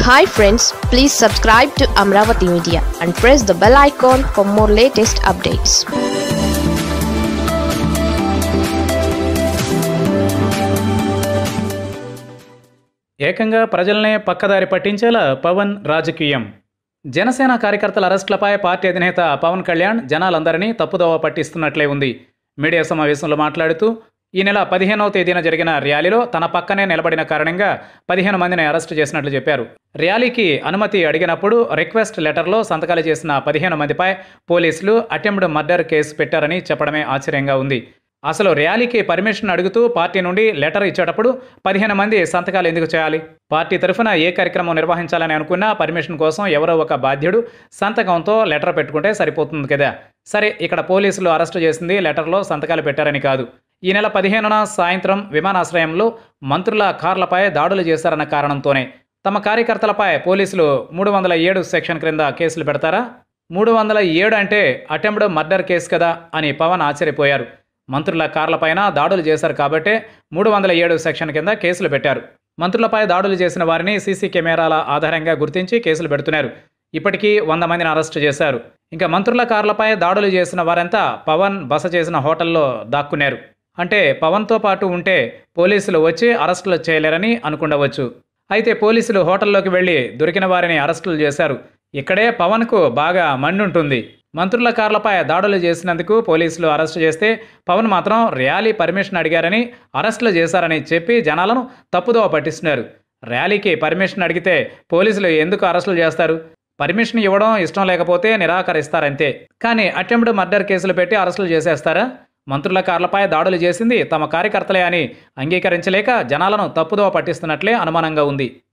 hi friends please subscribe to Amaravati media and press the bell icon for more latest updates ఏకంగా ప్రజల్నే పక్కదారి పట్టించేలా పవన్ రాజకీయం జనసేన కార్యకర్తల అరెస్టులపై పార్టీ అధినేత పవన్ కళ్యాణ్ జనాలందరినీ తప్పుదోవ పట్టిస్తున్నట్లే ఉంది మీడియా సమావేశంలో మాట్లాడుతూ ఈ నెల పదిహేనవ తేదీన జరిగిన ర్యాలీలో తన పక్కనే నిలబడిన కారణంగా పదిహేను మందిని అరెస్టు చేసినట్లు చెప్పారు ర్యాలీకి అనుమతి అడిగినప్పుడు రిక్వెస్ట్ లెటర్లో సంతకాలు చేసిన పదిహేను మందిపై పోలీసులు అటెంప్డ్ మర్డర్ కేసు పెట్టారని చెప్పడమే ఆశ్చర్యంగా ఉంది అసలు ర్యాలీకి పర్మిషన్ అడుగుతూ పార్టీ నుండి లెటర్ ఇచ్చేటప్పుడు పదిహేను మంది సంతకాలు ఎందుకు చేయాలి పార్టీ తరఫున ఏ కార్యక్రమం నిర్వహించాలని అనుకున్నా పర్మిషన్ కోసం ఎవరో ఒక బాధ్యుడు సంతకంతో లెటర్ పెట్టుకుంటే సరిపోతుంది కదా సరే ఇక్కడ పోలీసులు అరెస్టు చేసింది లెటర్లో సంతకాలు పెట్టారని కాదు ఈ నెల పదిహేనున సాయంత్రం విమానాశ్రయంలో మంత్రుల కార్లపై దాడులు చేశారన్న కారణంతోనే తమ కార్యకర్తలపై పోలీసులు మూడు వందల ఏడు సెక్షన్ క్రింద కేసులు పెడతారా మూడు వందల ఏడు అంటే అటెంప్డ్ మర్డర్ కేసు కదా అని పవన్ ఆశ్చర్యపోయారు మంత్రుల కార్లపైన దాడులు చేశారు కాబట్టే మూడు వందల ఏడు సెక్షన్ కింద కేసులు పెట్టారు మంత్రులపై దాడులు చేసిన వారిని సీసీ కెమెరాల ఆధారంగా గుర్తించి కేసులు పెడుతున్నారు ఇప్పటికీ వంద మందిని అరెస్టు చేశారు ఇంకా మంత్రుల కార్లపై దాడులు చేసిన వారంతా పవన్ బస చేసిన హోటల్లో దాక్కున్నారు అంటే పవన్తో పాటు ఉంటే పోలీసులు వచ్చి అరెస్టులు చేయలేరని అనుకుండవచ్చు అయితే పోలీసులు హోటల్లోకి వెళ్ళి దొరికిన వారిని అరెస్టులు చేశారు ఇక్కడే పవన్కు బాగా మండుంటుంది మంత్రుల కార్లపై దాడులు చేసినందుకు పోలీసులు అరెస్టు చేస్తే పవన్ మాత్రం ర్యాలీ పర్మిషన్ అడిగారని అరెస్టులు చేశారని చెప్పి జనాలను తప్పుదోవ పట్టిస్తున్నారు ర్యాలీకి పర్మిషన్ అడిగితే పోలీసులు ఎందుకు అరెస్టులు చేస్తారు పర్మిషన్ ఇవ్వడం ఇష్టం లేకపోతే నిరాకరిస్తారంతే కానీ అటెంప్ట్ మర్డర్ కేసులు పెట్టి అరెస్టులు చేసేస్తారా మంత్రుల కార్లపై దాడులు చేసింది తమ కార్యకర్తలే అని అంగీకరించలేక జనాలను తప్పుదోవ పట్టిస్తున్నట్లే అనుమానంగా ఉంది